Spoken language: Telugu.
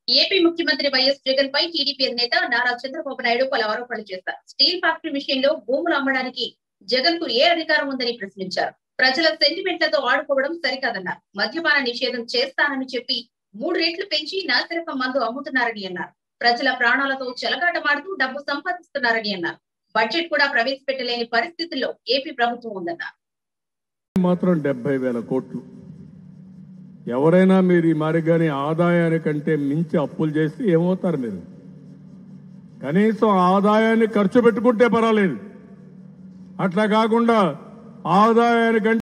ఏపీ ముఖ్యమంత్రి వైఎస్ జగన్ పై టీడీపీ అధినేత నారా చంద్రబాబు నాయుడు పలు ఆరోపణలు చేశారు స్టీల్ ఫ్యాక్టరీ విషయంలో భూములు అమ్మడానికి జగన్ కు ఏ అధికారం ఉందని ప్రశ్నించారు ప్రజల సెంటిమెంట్లతో ఆడుకోవడం సరికాదన్నారు మద్యపాన నిషేధం చేస్తానని చెప్పి మూడు రెట్లు పెంచి నాసిరకం మందు అమ్ముతున్నారని అన్నారు ప్రజల ప్రాణాలతో చెలగాటమాడుతూ డబ్బు సంపాదిస్తున్నారని అన్నారు బడ్జెట్ కూడా ప్రవేశపెట్టలేని పరిస్థితుల్లో ఏపీ ప్రభుత్వం ఉందన్నారు మాత్రం డెబ్బై వేల కోట్లు ఎవరైనా మీరు ఈ మారిగాని ఆదాయానికంటే మించి అప్పులు చేస్తే ఏమవుతారు మీరు కనీసం ఆదాయాన్ని ఖర్చు పెట్టుకుంటే పర్వాలేదు అట్లా కాకుండా ఆదాయానికంటే